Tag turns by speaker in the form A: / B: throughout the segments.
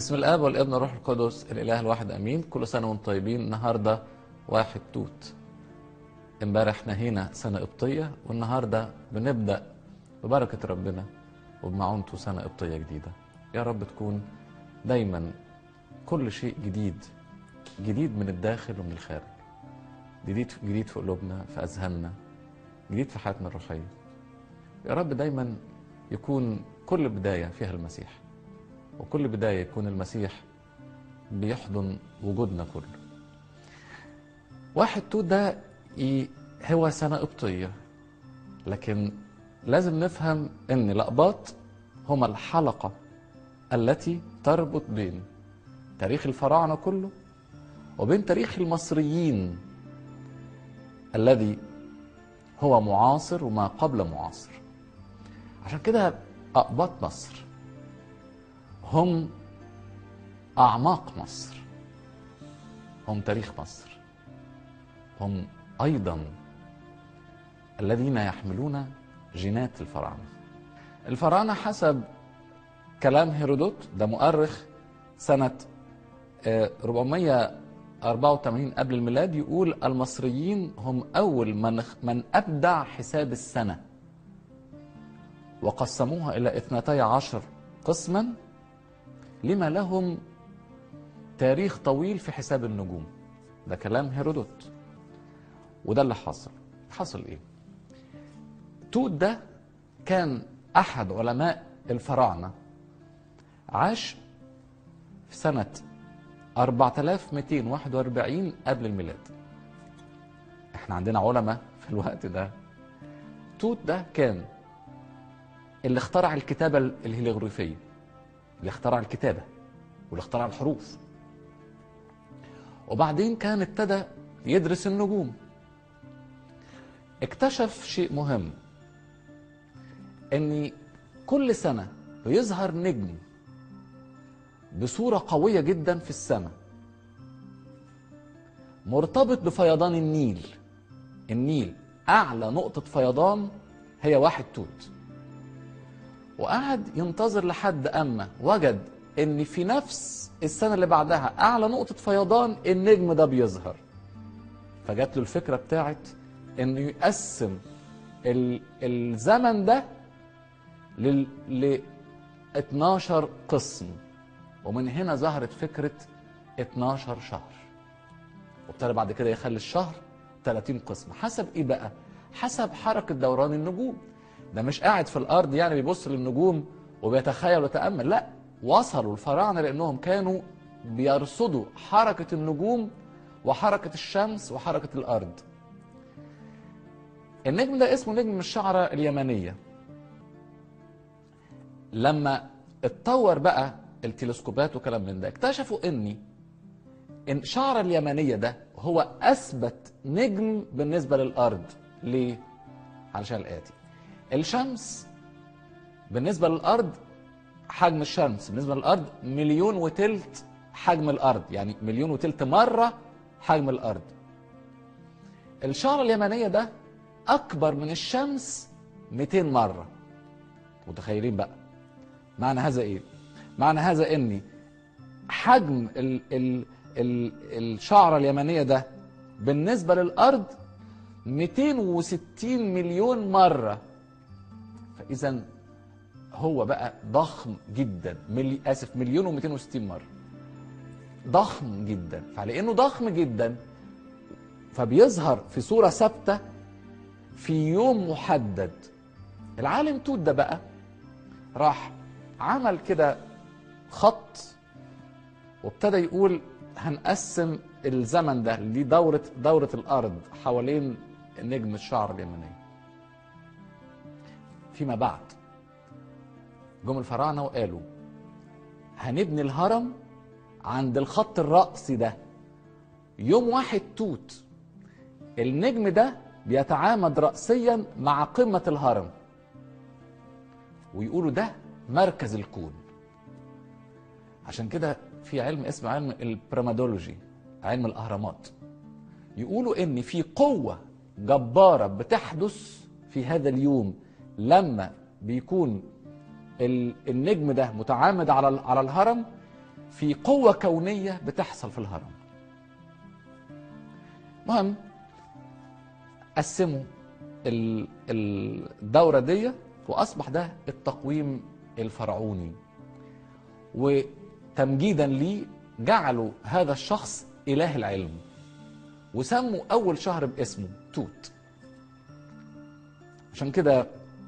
A: بسم الاب والابن والروح القدس الاله الواحد امين كل سنه وانتم طيبين النهارده واحد توت امبارح نهينا سنه قبطيه والنهارده بنبدا ببركه ربنا وبمعونته سنه قبطيه جديده يا رب تكون دايما كل شيء جديد جديد من الداخل ومن الخارج جديد جديد في قلوبنا في اذهاننا جديد في حياتنا الروحيه يا رب دايما يكون كل بدايه فيها المسيح وكل بدايه يكون المسيح بيحضن وجودنا كله واحد توت ده ي- هو سنه قبطيه لكن لازم نفهم ان الاقباط هما الحلقه التي تربط بين تاريخ الفراعنه كله وبين تاريخ المصريين الذي هو معاصر وما قبل معاصر عشان كده أقباط مصر هم أعماق مصر هم تاريخ مصر هم أيضا الذين يحملون جينات الفراعنة الفراعنة حسب كلام هيرودوت ده مؤرخ سنة آه، 484 قبل الميلاد يقول المصريين هم أول من من أبدع حساب السنة وقسموها إلى اثنتي عشر قسما لما لهم تاريخ طويل في حساب النجوم ده كلام هيرودوت وده اللي حصل حصل ايه توت ده كان احد علماء الفراعنه عاش في سنه 4241 قبل الميلاد احنا عندنا علماء في الوقت ده توت ده كان اللي اخترع الكتابة الهيروغليفية اللي اخترع الكتابة واللي اخترع الحروف وبعدين كان ابتدى يدرس النجوم اكتشف شيء مهم ان كل سنة بيظهر نجم بصورة قوية جدا في السماء مرتبط بفيضان النيل النيل أعلى نقطة فيضان هي واحد توت وقعد ينتظر لحد اما وجد ان في نفس السنه اللي بعدها اعلى نقطه فيضان النجم ده بيظهر فجات له الفكره بتاعت انه يقسم ال- الزمن ده لل ل 12 قسم ومن هنا ظهرت فكره 12 شهر وابتدى بعد كده يخلي الشهر 30 قسم حسب ايه بقى حسب حركه دوران النجوم ده مش قاعد في الارض يعني بيبص للنجوم وبيتخيل ويتامل لا وصلوا الفراعنه لانهم كانوا بيرصدوا حركه النجوم وحركه الشمس وحركه الارض النجم ده اسمه نجم الشعره اليمنيه لما اتطور بقى التلسكوبات وكلام من ده اكتشفوا ان ان الشعره اليمنيه ده هو اثبت نجم بالنسبه للارض ليه علشان الاتي الشمس بالنسبة للأرض حجم الشمس بالنسبة للأرض مليون وتلت حجم الأرض يعني مليون وتلت مرة حجم الأرض الشعرة اليمنية ده أكبر من الشمس 200 مرة متخيلين بقى معنى هذا إيه؟ معنى هذا إني حجم ال ال ال الشعرة اليمنية ده بالنسبة للأرض 260 مليون مرة فاذا هو بقى ضخم جدا ملي اسف مليون و260 مره ضخم جدا فلانه ضخم جدا فبيظهر في صوره ثابته في يوم محدد العالم توت ده بقى راح عمل كده خط وابتدى يقول هنقسم الزمن ده دي دورة دورة الأرض حوالين نجم الشعر اليمنية فيما بعد جم الفراعنه وقالوا هنبني الهرم عند الخط الرأسي ده يوم واحد توت النجم ده بيتعامد رأسيا مع قمة الهرم ويقولوا ده مركز الكون عشان كده في علم اسمه علم البرامادولوجي علم الأهرامات يقولوا ان في قوة جبارة بتحدث في هذا اليوم لما بيكون ال- النجم ده متعامد على ال- على الهرم في قوة كونية بتحصل في الهرم مهم قسموا ال- الدورة دي وأصبح ده التقويم الفرعوني وتمجيدا ليه جعلوا هذا الشخص إله العلم وسموا أول شهر باسمه توت عشان كده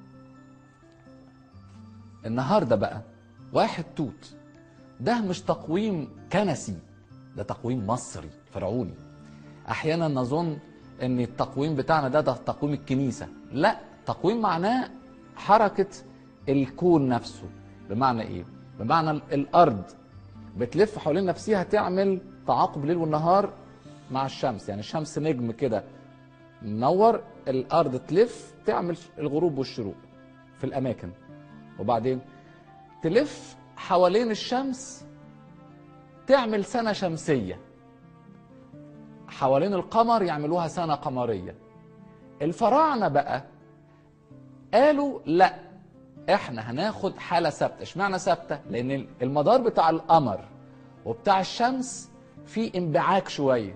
A: النهارده بقى واحد توت ده مش تقويم كنسي ده تقويم مصري فرعوني احيانا نظن ان التقويم بتاعنا ده ده تقويم الكنيسه لا تقويم معناه حركه الكون نفسه بمعنى ايه بمعنى الارض بتلف حوالين نفسها تعمل تعاقب ليل والنهار مع الشمس يعني الشمس نجم كده منور الارض تلف تعمل الغروب والشروق في الاماكن وبعدين تلف حوالين الشمس تعمل سنه شمسيه حوالين القمر يعملوها سنه قمريه الفراعنه بقى قالوا لا احنا هناخد حاله ثابته اشمعنى ثابته لان المدار بتاع القمر وبتاع الشمس فيه انبعاج شويه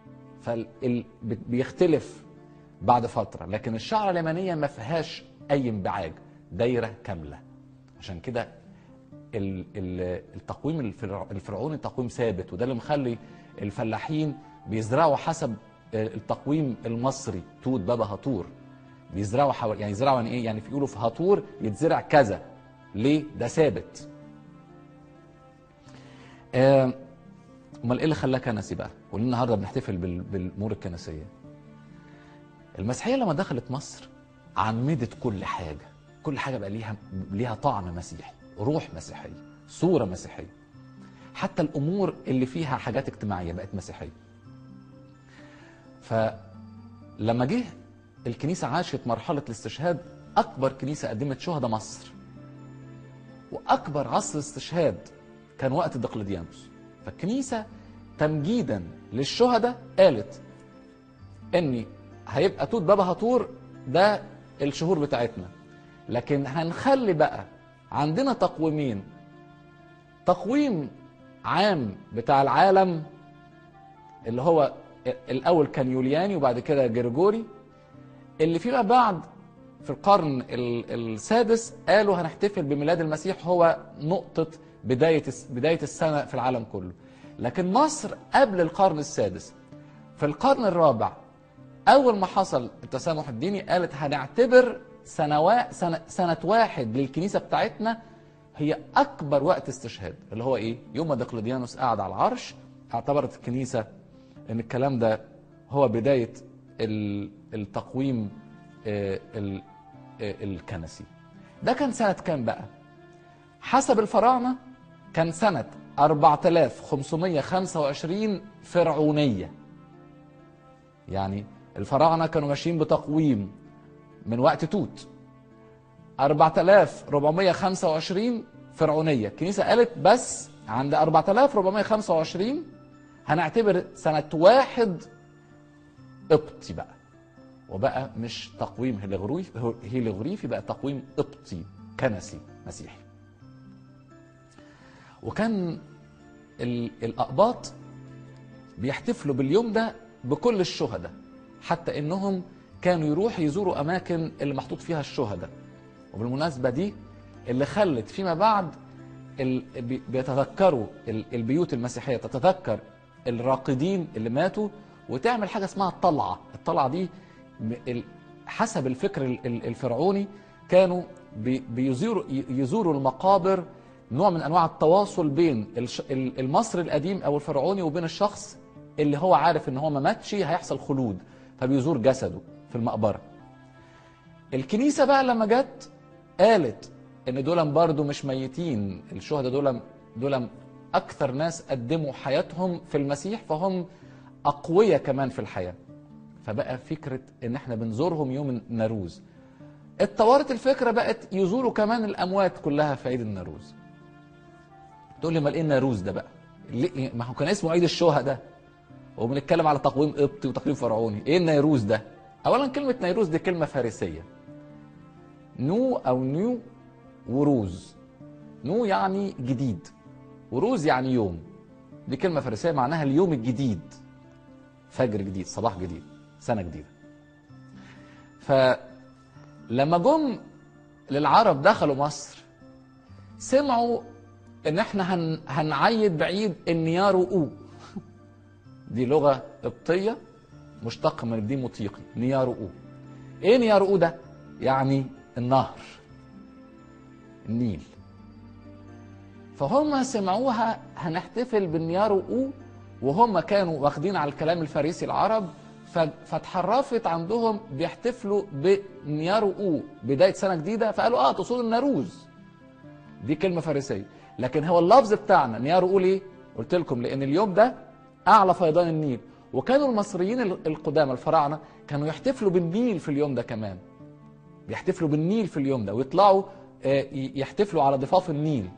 A: فبيختلف بعد فتره لكن الشعره اليمنيه ما فيهاش اي انبعاج دايره كامله عشان كده ال- ال- التقويم الفرع- الفرعوني تقويم ثابت وده اللي مخلي الفلاحين بيزرعوا حسب التقويم المصري توت بابا هطور بيزرعوا حوالي يعني يزرعوا يعني ايه يعني بيقولوا في هطور يتزرع كذا ليه ده ثابت آه، امال ايه اللي خلاه كنسي بقى وليه النهارده بنحتفل بال- بالامور الكنسيه المسيحيه لما دخلت مصر عمدت كل حاجه كل حاجه بقى ليها ليها طعم مسيحي روح مسيحيه صوره مسيحيه حتى الامور اللي فيها حاجات اجتماعيه بقت مسيحيه فلما جه الكنيسه عاشت مرحله الاستشهاد اكبر كنيسه قدمت شهداء مصر واكبر عصر استشهاد كان وقت دقلديانوس فالكنيسه تمجيدا للشهداء قالت ان هيبقى توت بابا هطور ده الشهور بتاعتنا لكن هنخلي بقى عندنا تقويمين تقويم عام بتاع العالم اللي هو الاول كان يولياني وبعد كده جرجوري اللي فيما بعد في القرن ال- السادس قالوا هنحتفل بميلاد المسيح هو نقطة بداية الس- بداية السنة في العالم كله لكن مصر قبل القرن السادس في القرن الرابع أول ما حصل التسامح الديني قالت هنعتبر سنوات سنة, سنة واحد للكنيسة بتاعتنا هي أكبر وقت استشهاد اللي هو إيه؟ يوم ما دقلديانوس قعد على العرش اعتبرت الكنيسة إن الكلام ده هو بداية ال- التقويم آه، ال- آه، الكنسي ده كان سنة كام بقى؟ حسب الفراعنة كان سنة 4525 فرعونية يعني الفراعنة كانوا ماشيين بتقويم من وقت توت 4425 فرعونية الكنيسة قالت بس عند 4425 هنعتبر سنة واحد قبطي بقى وبقى مش تقويم هيليغروفي هيليغريفي بقى تقويم قبطي كنسي مسيحي وكان ال- الأقباط بيحتفلوا باليوم ده بكل الشهداء حتى انهم كانوا يروحوا يزوروا اماكن اللي محطوط فيها الشهداء وبالمناسبه دي اللي خلت فيما بعد ال- بي- بيتذكروا ال- البيوت المسيحيه تتذكر الراقدين اللي ماتوا وتعمل حاجه اسمها الطلعه الطلعه دي م- ال- حسب الفكر ال- ال- الفرعوني كانوا بي- بيزوروا ي- يزوروا المقابر نوع من انواع التواصل بين الش- ال- المصري القديم او الفرعوني وبين الشخص اللي هو عارف ان هو ما ماتش هيحصل خلود فبيزور جسده في المقبره الكنيسه بقى لما جت قالت ان دول برضو مش ميتين الشهداء دول دول اكثر ناس قدموا حياتهم في المسيح فهم اقوياء كمان في الحياه فبقى فكره ان احنا بنزورهم يوم الناروز اتطورت الفكره بقت يزوروا كمان الاموات كلها في عيد الناروز تقول لي امال ايه الناروز ده بقى ليه ما هو كان اسمه عيد الشهداء وبنتكلم على تقويم قبطي وتقويم فرعوني ايه النيروز ده اولا كلمه نيروز دي كلمه فارسيه نو او نيو وروز نو يعني جديد وروز يعني يوم دي كلمة فارسية معناها اليوم الجديد فجر جديد صباح جديد سنة جديدة فلما جم للعرب دخلوا مصر سمعوا ان احنا هن هنعيد بعيد النيارو او دي لغة قبطية مشتقة من الديموطيقي نيارو او ايه نيارو او ده يعني النهر النيل فهم سمعوها هنحتفل بالنيارو او وهم كانوا واخدين على الكلام الفارسي العرب ف- فاتحرفت عندهم بيحتفلوا بنيارو او بدايه سنه جديده فقالوا اه تقصدوا الناروز دي كلمه فارسيه لكن هو اللفظ بتاعنا نيارو او ليه؟ قلت لكم لان اليوم ده اعلى فيضان النيل وكانوا المصريين ال- القدامى الفراعنه كانوا يحتفلوا بالنيل في اليوم ده كمان بيحتفلوا بالنيل في اليوم ده ويطلعوا آه، ي- يحتفلوا على ضفاف النيل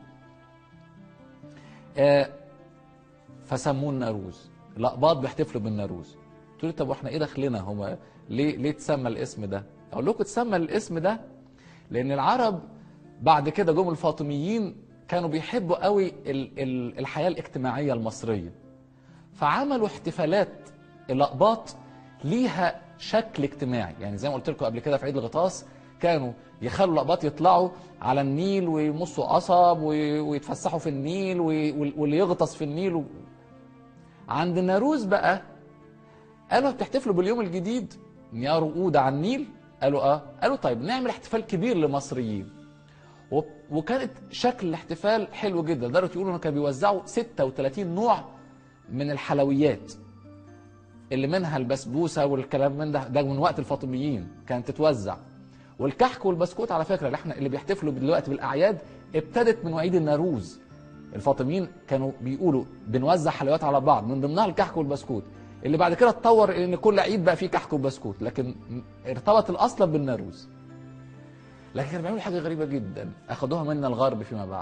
A: آه، فسموه الناروز الاقباط بيحتفلوا بالناروز قلت له طب واحنا ايه دخلنا هما ليه ليه اتسمى الاسم ده اقول لكم اتسمى الاسم ده لان العرب بعد كده جم الفاطميين كانوا بيحبوا قوي ال- ال- الحياه الاجتماعيه المصريه فعملوا احتفالات الاقباط ليها شكل اجتماعي يعني زي ما قلت لكم قبل كده في عيد الغطاس كانوا يخلوا الاقباط يطلعوا على النيل ويمصوا قصب وي- ويتفسحوا في النيل وي- واللي يغطس في النيل و... عند الناروز بقى قالوا بتحتفلوا باليوم الجديد نيارو أودة على النيل قالوا اه قالوا طيب نعمل احتفال كبير لمصريين و- وكانت شكل الاحتفال حلو جدا لدرجه يقولوا انه كانوا بيوزعوا 36 نوع من الحلويات اللي منها البسبوسه والكلام من ده ده من وقت الفاطميين كانت تتوزع والكحك والبسكوت على فكره اللي احنا اللي بيحتفلوا دلوقتي بالاعياد ابتدت من عيد الناروز الفاطميين كانوا بيقولوا بنوزع حلويات على بعض من ضمنها الكحك والبسكوت اللي بعد كده اتطور ان كل عيد بقى فيه كحك وبسكوت لكن ارتبط الاصل بالناروز لكن كانوا بيعملوا حاجه غريبه جدا اخدوها منا الغرب فيما بعد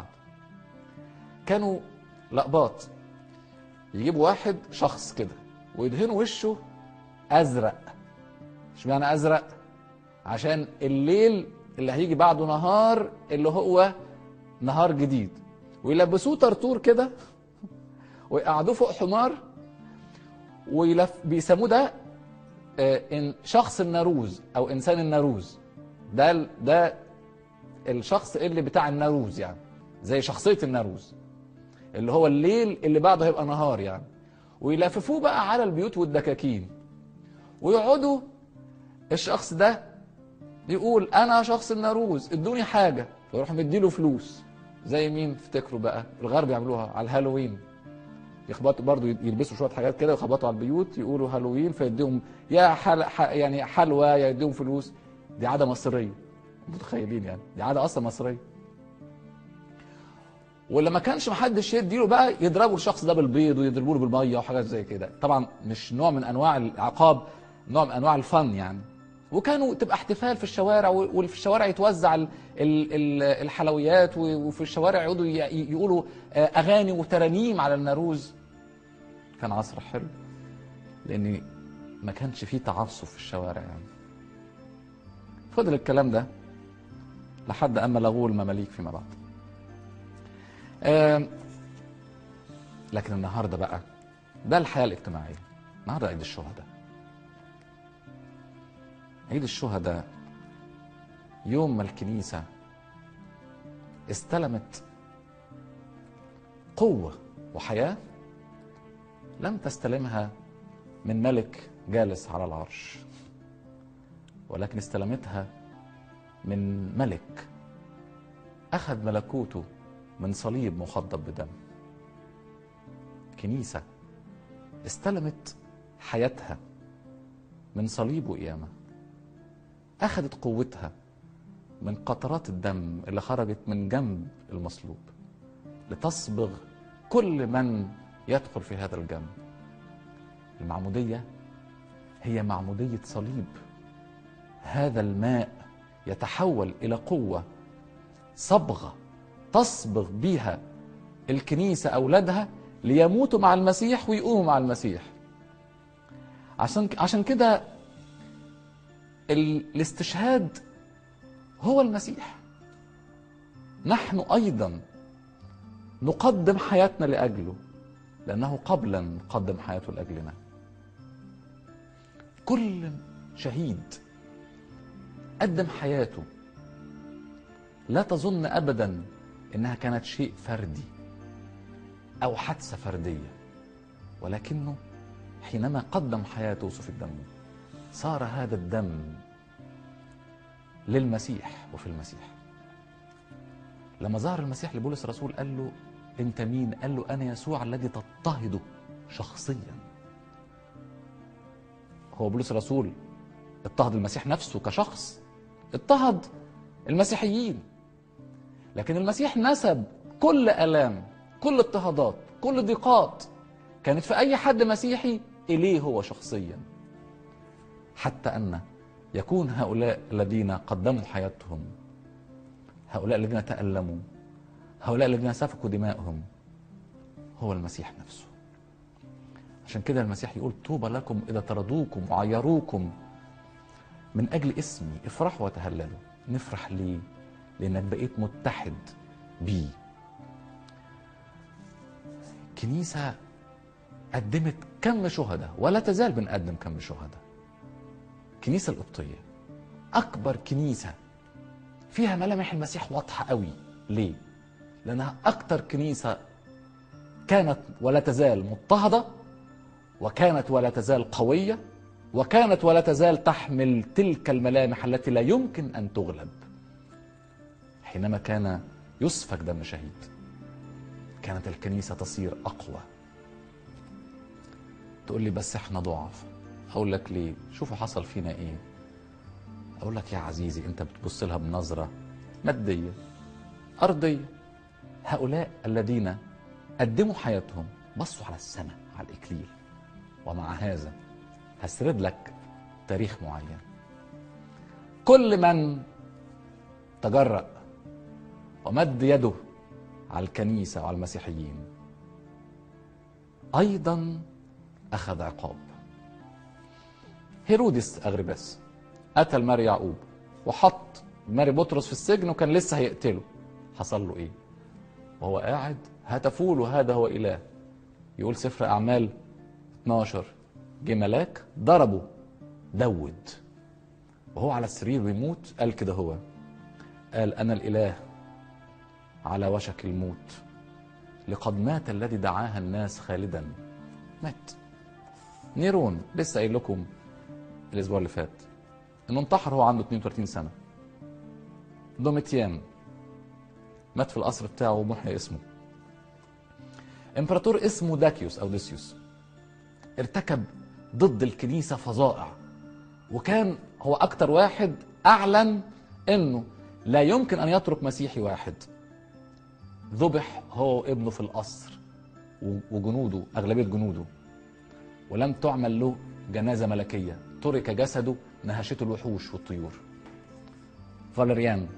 A: كانوا لقباط يجيبوا واحد شخص كده ويدهنوا وشه ازرق اشمعنى ازرق عشان الليل اللي هيجي بعده نهار اللي هو نهار جديد ويلبسوه طرطور كده ويقعدوه فوق حمار ويلف بيسموه ده آه، إن شخص الناروز او انسان الناروز ده ال- ده الشخص اللي بتاع الناروز يعني زي شخصيه الناروز اللي هو الليل اللي بعده هيبقى نهار يعني ويلففوه بقى على البيوت والدكاكين ويقعدوا الشخص ده يقول انا شخص الناروز ادوني حاجه فيروح مديله فلوس زي مين تفتكروا بقى الغرب يعملوها على الهالوين يخبطوا برضو يلبسوا شويه حاجات كده ويخبطوا على البيوت يقولوا هالوين فيديهم يا حل ح يعني حلوى يا يديهم فلوس دي عاده مصريه متخيلين يعني دي عاده اصلا مصريه ولما ما كانش محدش يديله بقى يضربوا الشخص ده بالبيض ويضربوا له بالميه وحاجات زي كده طبعا مش نوع من انواع العقاب نوع من انواع الفن يعني وكانوا تبقى احتفال في الشوارع و- وفي الشوارع يتوزع ال- ال- ال- الحلويات و- وفي الشوارع يقعدوا ي- يقولوا آه، اغاني وترانيم على الناروز كان عصر حلو لان ما كانش فيه تعصب في الشوارع يعني فضل الكلام ده لحد اما لغوه المماليك فيما بعد آم، لكن النهارده بقى ده الحياه الاجتماعيه النهارده عيد الشهداء عيد الشهداء يوم ما الكنيسه استلمت قوه وحياه لم تستلمها من ملك جالس على العرش ولكن استلمتها من ملك اخذ ملكوته من صليب مخضب بدم كنيسه استلمت حياتها من صليب وقيامه اخذت قوتها من قطرات الدم اللي خرجت من جنب المصلوب لتصبغ كل من يدخل في هذا الجنب المعموديه هي معموديه صليب هذا الماء يتحول الى قوه صبغه تصبغ بها الكنيسه اولادها ليموتوا مع المسيح ويقوموا مع المسيح عشان عشان كده ال- الاستشهاد هو المسيح نحن ايضا نقدم حياتنا لاجله لانه قبلا قدم حياته لاجلنا كل شهيد قدم حياته لا تظن ابدا انها كانت شيء فردي او حادثه فرديه ولكنه حينما قدم حياته وسفك دمه صار هذا الدم للمسيح وفي المسيح لما ظهر المسيح لبولس الرسول قال له انت مين قال له انا يسوع الذي تضطهده شخصيا هو بولس الرسول اضطهد المسيح نفسه كشخص اضطهد المسيحيين لكن المسيح نسب كل الام كل اضطهادات كل ضيقات كانت في اي حد مسيحي اليه هو شخصيا حتى ان يكون هؤلاء الذين قدموا حياتهم هؤلاء الذين تألموا هؤلاء الذين سفكوا دماءهم هو المسيح نفسه عشان كده المسيح يقول طوبى لكم إذا طردوكم وعيروكم من أجل اسمي افرحوا وتهللوا نفرح ليه؟ لأنك بقيت متحد بيه كنيسة قدمت كم شهداء ولا تزال بنقدم كم شهداء الكنيسة القبطية أكبر كنيسة فيها ملامح المسيح واضحة قوي ليه؟ لأنها أكتر كنيسة كانت ولا تزال مضطهدة وكانت ولا تزال قوية وكانت ولا تزال تحمل تلك الملامح التي لا يمكن أن تغلب حينما كان يسفك دم شهيد كانت الكنيسة تصير أقوى تقول لي بس احنا ضعف اقول لك ليه شوفوا حصل فينا ايه اقول لك يا عزيزي انت بتبص لها بنظره ماديه ارضيه هؤلاء الذين قدموا حياتهم بصوا على السماء على الاكليل ومع هذا هسرد لك تاريخ معين كل من تجرأ ومد يده على الكنيسة وعلى المسيحيين أيضا أخذ عقاب هيرودس أغرباس قتل ماري يعقوب وحط ماري بطرس في السجن وكان لسه هيقتله حصل له ايه وهو قاعد هتفوا له هذا هو اله يقول سفر اعمال 12 جه ملاك ضربه دود وهو على السرير بيموت قال كده هو قال انا الاله على وشك الموت لقد مات الذي دعاها الناس خالدا مات نيرون لسه قايل لكم الاسبوع اللي فات انه انتحر هو عنده 32 سنه دوميتيان مات في القصر بتاعه ومحيا اسمه امبراطور اسمه داكيوس او ديسيوس ارتكب ضد الكنيسه فظائع وكان هو اكتر واحد اعلن انه لا يمكن ان يترك مسيحي واحد ذبح هو ابنه في القصر وجنوده اغلبيه جنوده ولم تعمل له جنازه ملكيه ترك جسده نهشته الوحوش والطيور فالريان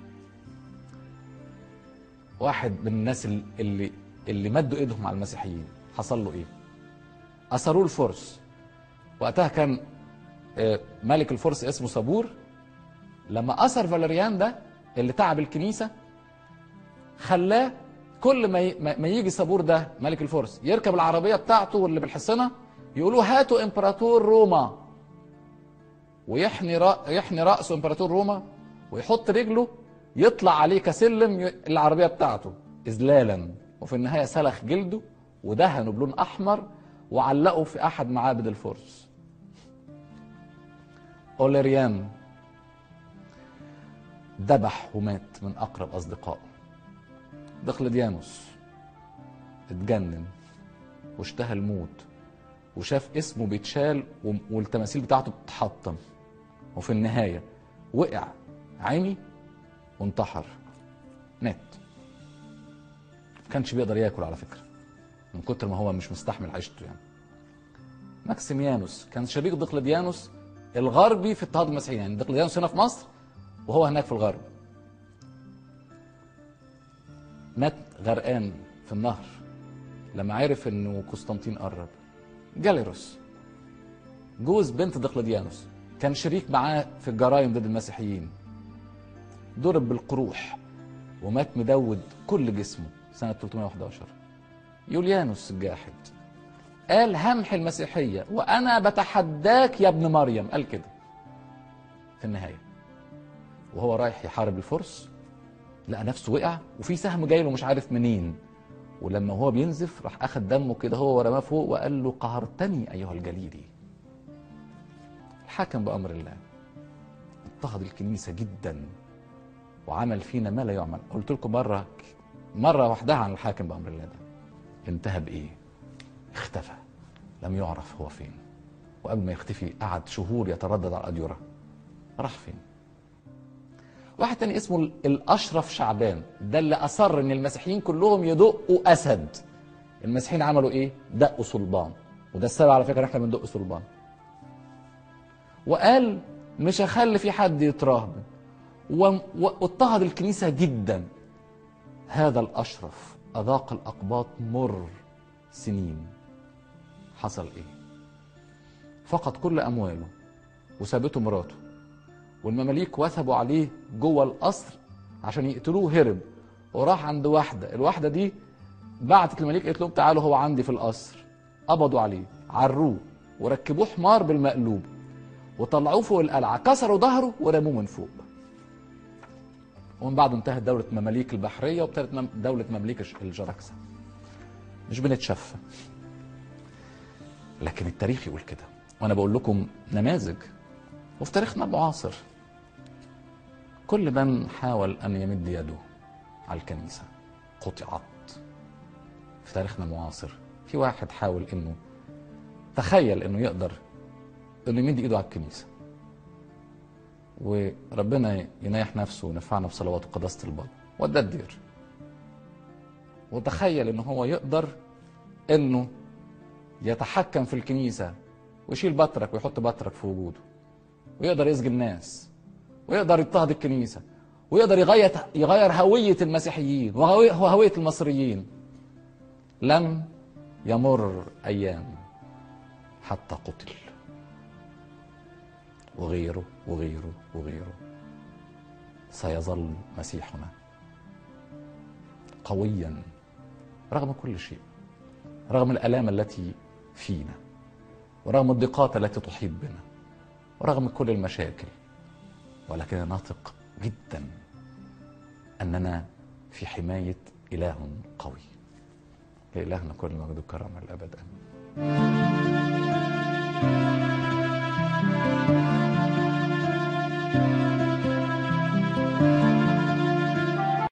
A: واحد من الناس اللي اللي مدوا ايدهم على المسيحيين حصل له ايه اسروه الفرس وقتها كان ملك الفرس اسمه صبور لما اثر فالريان ده اللي تعب الكنيسه خلاه كل ما ما يجي صبور ده ملك الفرس يركب العربيه بتاعته واللي بالحصنه يقولوا هاتوا امبراطور روما ويحني رأ... يحني راسه امبراطور روما ويحط رجله يطلع عليه كسلم العربيه بتاعته اذلالا وفي النهايه سلخ جلده ودهنه بلون احمر وعلقه في احد معابد الفرس اوليريان ذبح ومات من اقرب اصدقائه دقلديانوس اتجنن واشتهى الموت وشاف اسمه بيتشال والتماثيل بتاعته بتتحطم وفي النهاية وقع عمي وانتحر مات ما كانش بيقدر ياكل على فكرة من كتر ما هو مش مستحمل عيشته يعني ماكسيميانوس كان شريك دقلديانوس الغربي في اضطهاد المسيحيين يعني دقلديانوس هنا في مصر وهو هناك في الغرب مات غرقان في النهر لما عرف انه قسطنطين قرب جاليروس جوز بنت دقلديانوس كان شريك معاه في الجرائم ضد المسيحيين ضرب بالقروح ومات مدود كل جسمه سنة 311 يوليانوس الجاحد قال همحي المسيحية وأنا بتحداك يا ابن مريم قال كده في النهاية وهو رايح يحارب الفرس لقى نفسه وقع وفي سهم جاي له مش عارف منين ولما هو بينزف راح اخد دمه كده هو ورماه فوق وقال له قهرتني ايها الجليلي الحاكم بامر الله اضطهد الكنيسه جدا وعمل فينا ما لا يعمل قلت لكم مره مره وحدها عن الحاكم بامر الله ده انتهى بايه اختفى لم يعرف هو فين وقبل ما يختفي قعد شهور يتردد على الاديره راح فين واحد تاني اسمه الاشرف شعبان ده اللي اصر ان المسيحيين كلهم يدقوا اسد المسيحيين عملوا ايه دقوا صلبان وده السبب على فكره احنا بندق صلبان وقال مش هخلي في حد يتراهبن و- واضطهد الكنيسه جدا هذا الاشرف اذاق الاقباط مر سنين حصل ايه فقد كل امواله وسابته مراته والمماليك وثبوا عليه جوه القصر عشان يقتلوه هرب وراح عند واحده الواحده دي بعتت الملك قالت لهم تعالوا هو عندي في القصر قبضوا عليه عروه وركبوه حمار بالمقلوب وطلعوه فوق القلعه كسروا ظهره ورموه من فوق ومن بعده انتهت دولة مماليك البحرية وابتدت مم- دولة مماليك الش- الجراكسة مش بنتشفى لكن التاريخ يقول كده وانا بقول لكم نماذج وفي تاريخنا المعاصر كل من حاول ان يمد يده على الكنيسه قطعت في تاريخنا المعاصر في واحد حاول انه تخيل انه يقدر انه يمد ايده على الكنيسه وربنا ينيح نفسه ونفعنا بصلواته وقداسه الباب وده الدير وتخيل ان هو يقدر انه يتحكم في الكنيسه ويشيل بطرك ويحط بطرك في وجوده ويقدر يسجن الناس ويقدر يضطهد الكنيسه ويقدر يغير يغير هويه المسيحيين وهوي- وهويه المصريين لم يمر ايام حتى قتل وغيره وغيره وغيره سيظل مسيحنا قويا رغم كل شيء رغم الالام التي فينا ورغم الضيقات التي تحيط بنا ورغم كل المشاكل ولكن نثق جدا اننا في حمايه اله قوي لالهنا كل المجد والكرامه للابد امين